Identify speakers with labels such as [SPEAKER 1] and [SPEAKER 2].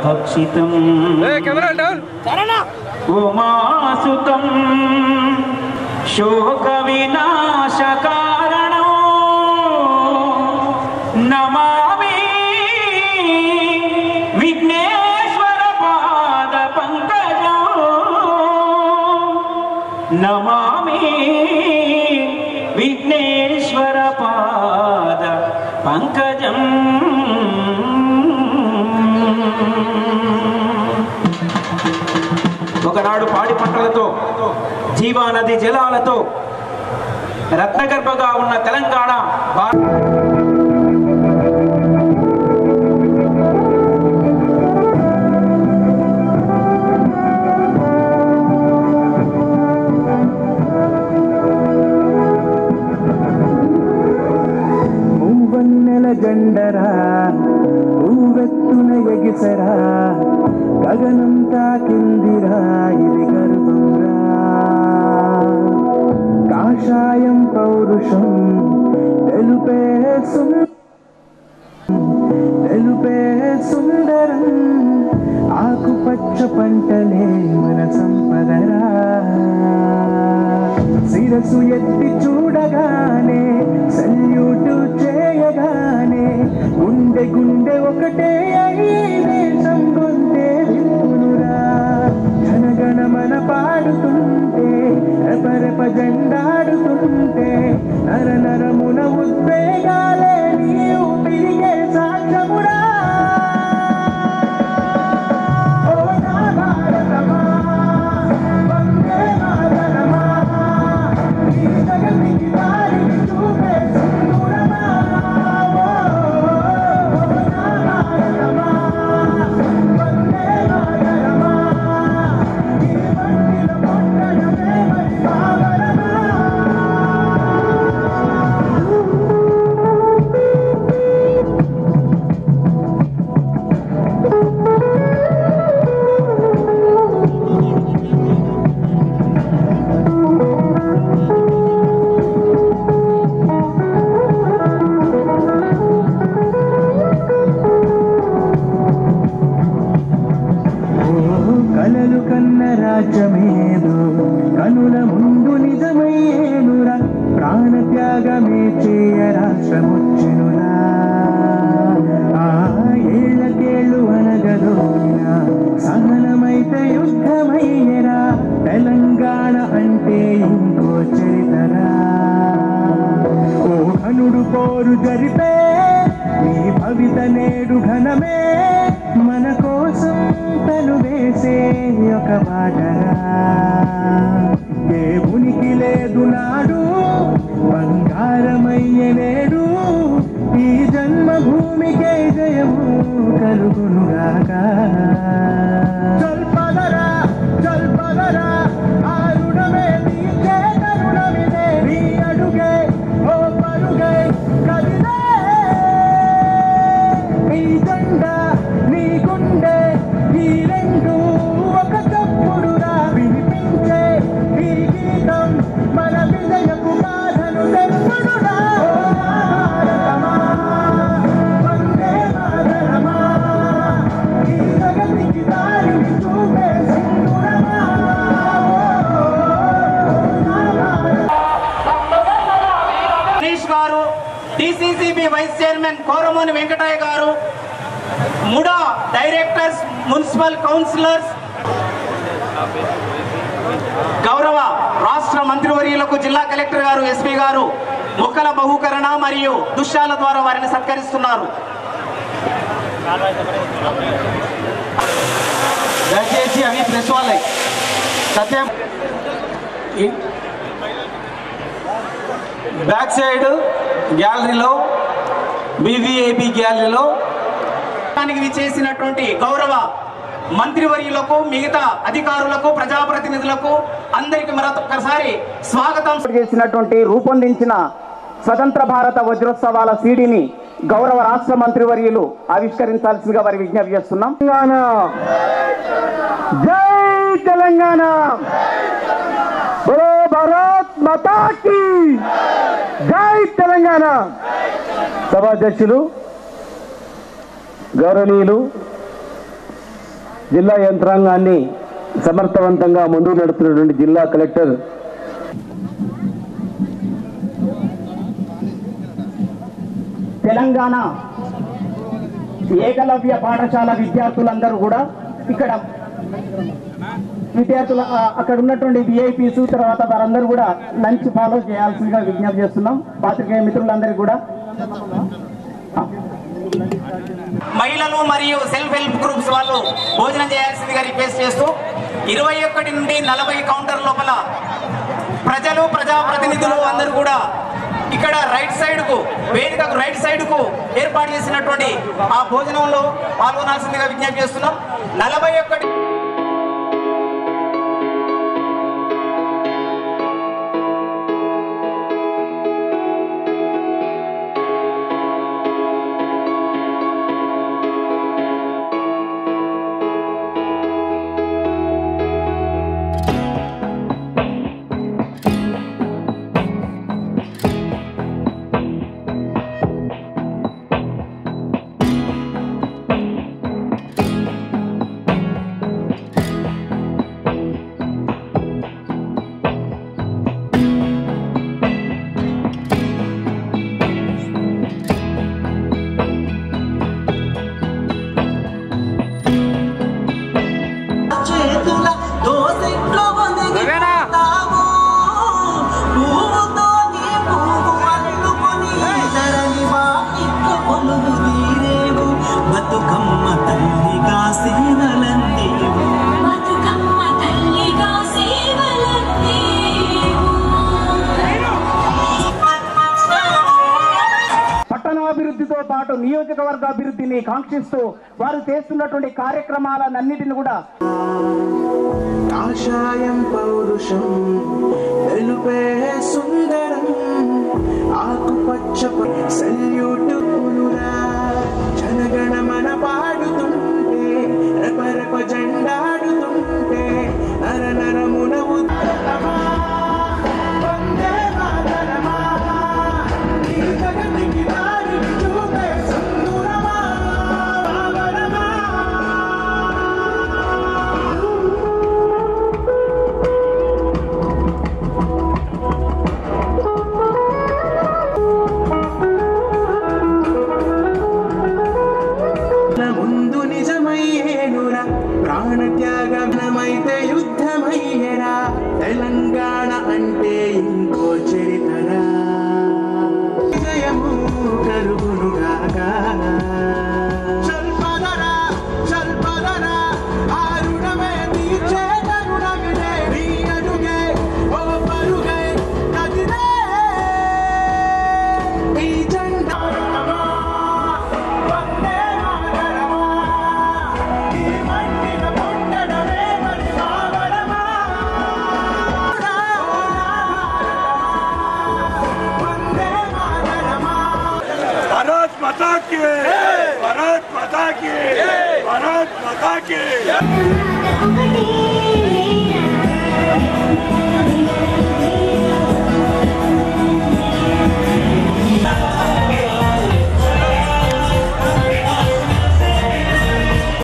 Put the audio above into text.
[SPEAKER 1] భక్షితం ఉమాసుతం శోక వినాశకారణం నమామి విఘ్నేశ్వర పాద పంకజం నమామి విఘ్నేశ్వర పాద పంకజం ఒకనాడు పాడి పంటలతో జీవానది జలాలతో రత్నగర్భగా ఉన్న తెలంగాణ భా-
[SPEAKER 2] ಮೂವನ್ನೆಲ ಜಂಡರ ಹೂವೆತ್ತುನ ಎಗಿಸರ గగనంత కిందిరా ఇది గర్భంరా కాషాయం పౌరుషం తెలుపే సుం- తెలుపే సుందరం ఆకుపచ్చ పంటలే మన సంపదరా శిరసు ఎత్తి చూడగానే సల్యూటు చేయగానే గుండె గుండె ఒకటే అయ్యి దేశం గొంతే విప్పునురా ఘనగణమన పాడుతుంటే రెపరెప జెండాడుతుంటే నర నరమున ఉద్వేగాలే నీవు పిరిగే సాక్ష్యమురా ఓ నా భారతమా వందే మాతరమా ఈ జగతికి దారిని చూపే సింధూరమా ఓ నా భారతమా వందే మాతరమా ఈ మట్టిలో పుట్టడమే మరి సాగరమా ఓ కలలు కన్న రాజ్యమేదో కనుల ముందు నిజమయ్యేనురా ప్రాణ త్యాగమే చేయ రాష్ట్రముచ్చెనురా ఆ ఏళ్ళకేళ్ళు అనగదోయిన సహనమైతే యుద్ధమయ్యరా తెలంగాణ అంటే ఇంకో చరితరా ఓ ఘనుడు పోరు జరిపే నీ భవిత నేడు ఘనమే మన కోసం తను వేసే ఒక బాటరా ఏ ఉనికి లేదు నాడు బంగారమయ్య నేడు ఈ జన్మభూమికే జయము కలుగునుగాక చల్పదరా చల్పదరా ఆరుడమే తీర్చే కరుణమిదే నీ అడుగే ఓ పరుగే కదిలే నీ జెండా నీ గుండె ఈ రెండు ఒక తప్పుడురా వినిపించే ఈ గీతం మన విజయపు గాథను తెలుపుడురా ఓ నా భారతమా, వందే మాతరమా, ఈ జగతికి దారిని చూపే సింధూరమా, ఓ నా భారతమా.
[SPEAKER 1] Harish garu DCCB vice chairman Koramoni Venkataiah garu MUDA directors municipal counsellors గౌరవ రాష్ట్ర మంత్రివర్యులకు జిల్లా కలెక్టర్ గారు ఎస్పీ గారు మొక్కల బహుకరణ మరియు దుశ్యాల ద్వారా వారిని సత్కరిస్తున్నారు దయచేసి అవి ప్రెస్ వాళ్ళే సత్యం ఈ- బ్యాక్ సైడ్ గ్యాలరీలో బీవీఐపీ గ్యాలరీలో దానికి విచ్చేసినటువంటి గౌరవ మంత్రివర్యులకు మిగతా అధికారులకు ప్రజాప్రతినిధులకు అందరికి మరొకసారి స్వాగతం
[SPEAKER 3] చేసినటువంటి రూపొందించిన స్వతంత్ర భారత వజ్రోత్సవాల సీడీని గౌరవ రాష్ట్ర మంత్రివర్యులు ఆవిష్కరించాల్సిందిగా వారి విజ్ఞప్తి చేస్తున్నాం తెలంగాణ జై తెలంగాణ బలో భారత్ మాతాకి జై తెలంగాణ సభాధ్యక్షులు గౌరవనీయులు
[SPEAKER 4] జిల్లా యంత్రాంగాన్ని సమర్థవంతంగా ముందుకు నడుపుతున్నటువంటి జిల్లా కలెక్టర్
[SPEAKER 3] తెలంగాణ ఏకలవ్య పాఠశాల విద్యార్థులందరూ కూడా ఇక్కడ విద్యార్థుల ఆ, అక్కడ ఉన్నటువంటి విఐపీస్ తర్వాత వారందరూ కూడా లంచ్ ఫాలో చేయాల్సిందిగా విజ్ఞప్తి చేస్తున్నాం పాత్రికేయ మిత్రులందరికీ కూడా
[SPEAKER 1] మహిళలు మరియు సెల్ఫ్ హెల్ప్ గ్రూప్స్ వాళ్ళు భోజనం చేయాల్సిందిగా రిక్వెస్ట్ చేస్తూ ఇరవై ఒకటి నుండి నలభై కౌంటర్ లోపల ప్రజలు ప్రజాప్రతినిధులు అందరూ కూడా ఇక్కడ రైట్ సైడ్ కు వేదికకు రైట్ సైడ్ కు ఏర్పాటు చేసినటువంటి ఆ భోజనంలో పాల్గొనాల్సిందిగా విజ్ఞప్తి చేస్తున్నాం నలభై ఒకటి
[SPEAKER 5] చేతుల దోసెట్లో ఒదిగిపోతావు. పువ్వుతో నీ పువ్వు అల్లుకొని ధరణి వాకిట్లో కొలువు తీరేవు. బతుకమ్మ తల్లిగా సేవలందేవు
[SPEAKER 6] బతుకమ్మ తల్లిగా సేవలందేవు
[SPEAKER 3] పట్టణాభివృద్ధితో పాటు నియోజకవర్గ అభివృద్ధిని కాంక్షిస్తూ వారు చేస్తున్నటువంటి కార్యక్రమాలన్నిటిని కూడా
[SPEAKER 2] కాషాయం పౌరుషం తెలుపే సుందరం ఆకుపచ్చ సెల్యూట్ పులురా జనగణమన పాడుతుంటే రెపరెప జెండాడుతుంటే నర నరమున ఉత్తరమా వందే మాతరమా ఈ జగతికి దారి చూపే సుందరమా పావనమా ముందు నిజమయ్యేనురా ప్రాణత్యాగమైతే యుద్ధమయ్యేరా తెలంగాణ అంటే ఇంకో చరితరా విజయము కలుగునుగాక స్వల్పధరా స్వల్పధరా ఆ రుణమే తీర్చే తరుణమిదే నీ అడుగే ఓ పరుగే కదిలే ఈ జెండా వందే మాతరమా ఈ మంటిన పుట్టడమే మరి కావడమా వందే మాతరమా
[SPEAKER 7] भारत माता की भारत माता की भारत माता की
[SPEAKER 6] ఒకటి